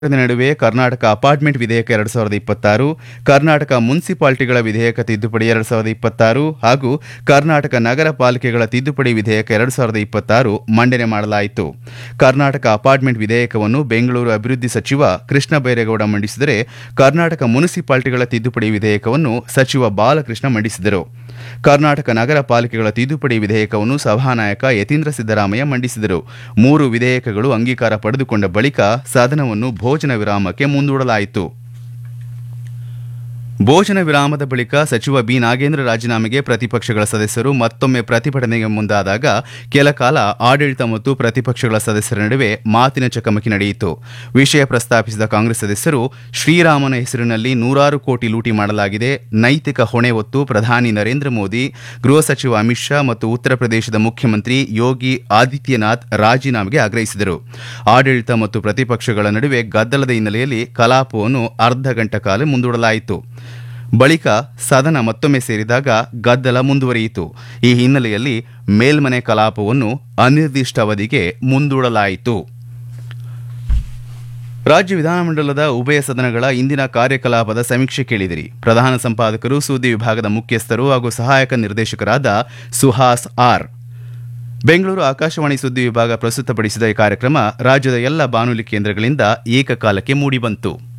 ನಡುವೆ ಕರ್ನಾಟಕ ಅಪಾರ್ಟ್ಮೆಂಟ್ ವಿಧೇಯಕ ಎರಡ್ ಸಾವಿರದ ಇಪ್ಪತ್ತಾರು ಕರ್ನಾಟಕ ಮುನ್ಸಿಪಾಲಿಟಿಗಳ ವಿಧೇಯಕ ತಿದ್ದುಪಡಿ ಎರಡ್ ಸಾವಿರದ ಇಪ್ಪತ್ತಾರು ಹಾಗೂ ಕರ್ನಾಟಕ ನಗರ ಪಾಲಿಕೆಗಳ ತಿದ್ದುಪಡಿ ವಿಧೇಯಕ ಎರಡ್ ಸಾವಿರದ ಇಪ್ಪತ್ತಾರು ಮಂಡನೆ ಮಾಡಲಾಯಿತು ಕರ್ನಾಟಕ ಅಪಾರ್ಟ್ಮೆಂಟ್ ವಿಧೇಯಕವನ್ನು ಬೆಂಗಳೂರು ಅಭಿವೃದ್ಧಿ ಸಚಿವ ಕೃಷ್ಣ ಬೈರೇಗೌಡ ಮಂಡಿಸಿದರೆ ಕರ್ನಾಟಕ ಮುನ್ಸಿಪಾಲಿಟಿಗಳ ತಿದ್ದುಪಡಿ ವಿಧೇಯಕವನ್ನು ಸಚಿವ ಬಾಲಕೃಷ್ಣ ಮಂಡಿಸಿದರು ಕರ್ನಾಟಕ ನಗರ ಪಾಲಿಕೆಗಳ ತಿದ್ದುಪಡಿ ವಿಧೇಯಕವನ್ನು ಸಭಾನಾಯಕ ಯತೀಂದ್ರ ಸಿದ್ದರಾಮಯ್ಯ ಮಂಡಿಸಿದರು ಮೂರು ವಿಧೇಯಕಗಳು ಅಂಗೀಕಾರ ಪಡೆದುಕೊಂಡ ಬಳಿಕ ಸದನವನ್ನು ಭೋಜನ ವಿರಾಮಕ್ಕೆ ಮುಂದೂಡಲಾಯಿತು ಭೋಜನ ವಿರಾಮದ ಬಳಿಕ ಸಚಿವ ಬಿ ನಾಗೇಂದ್ರ ರಾಜೀನಾಮೆಗೆ ಪ್ರತಿಪಕ್ಷಗಳ ಸದಸ್ಯರು ಮತ್ತೊಮ್ಮೆ ಪ್ರತಿಭಟನೆಗೆ ಮುಂದಾದಾಗ ಕೆಲ ಕಾಲ ಆಡಳಿತ ಮತ್ತು ಪ್ರತಿಪಕ್ಷಗಳ ಸದಸ್ಯರ ನಡುವೆ ಮಾತಿನ ಚಕಮಕಿ ನಡೆಯಿತು ವಿಷಯ ಪ್ರಸ್ತಾಪಿಸಿದ ಕಾಂಗ್ರೆಸ್ ಸದಸ್ಯರು ಶ್ರೀರಾಮನ ಹೆಸರಿನಲ್ಲಿ ನೂರಾರು ಕೋಟಿ ಲೂಟಿ ಮಾಡಲಾಗಿದೆ ನೈತಿಕ ಹೊಣೆ ಹೊತ್ತು ಪ್ರಧಾನಿ ನರೇಂದ್ರ ಮೋದಿ ಗೃಹ ಸಚಿವ ಅಮಿತ್ ಶಾ ಮತ್ತು ಉತ್ತರ ಪ್ರದೇಶದ ಮುಖ್ಯಮಂತ್ರಿ ಯೋಗಿ ಆದಿತ್ಯನಾಥ್ ರಾಜೀನಾಮೆಗೆ ಆಗ್ರಹಿಸಿದರು ಆಡಳಿತ ಮತ್ತು ಪ್ರತಿಪಕ್ಷಗಳ ನಡುವೆ ಗದ್ದಲದ ಹಿನ್ನೆಲೆಯಲ್ಲಿ ಕಲಾಪವನ್ನು ಅರ್ಧ ಗಂಟೆ ಕಾಲ ಮುಂದೂಡಲಾಯಿತು ಬಳಿಕ ಸದನ ಮತ್ತೊಮ್ಮೆ ಸೇರಿದಾಗ ಗದ್ದಲ ಮುಂದುವರಿಯಿತು ಈ ಹಿನ್ನೆಲೆಯಲ್ಲಿ ಮೇಲ್ಮನೆ ಕಲಾಪವನ್ನು ಅನಿರ್ದಿಷ್ಟಾವಧಿಗೆ ಮುಂದೂಡಲಾಯಿತು ರಾಜ್ಯ ವಿಧಾನಮಂಡಲದ ಉಭಯ ಸದನಗಳ ಇಂದಿನ ಕಾರ್ಯಕಲಾಪದ ಸಮೀಕ್ಷೆ ಕೇಳಿದಿರಿ ಪ್ರಧಾನ ಸಂಪಾದಕರು ಸುದ್ದಿ ವಿಭಾಗದ ಮುಖ್ಯಸ್ಥರು ಹಾಗೂ ಸಹಾಯಕ ನಿರ್ದೇಶಕರಾದ ಸುಹಾಸ್ ಆರ್ ಬೆಂಗಳೂರು ಆಕಾಶವಾಣಿ ಸುದ್ದಿ ವಿಭಾಗ ಪ್ರಸ್ತುತಪಡಿಸಿದ ಈ ಕಾರ್ಯಕ್ರಮ ರಾಜ್ಯದ ಎಲ್ಲ ಬಾನುಲಿ ಕೇಂದ್ರಗಳಿಂದ ಏಕಕಾಲಕ್ಕೆ ಮೂಡಿಬಂತು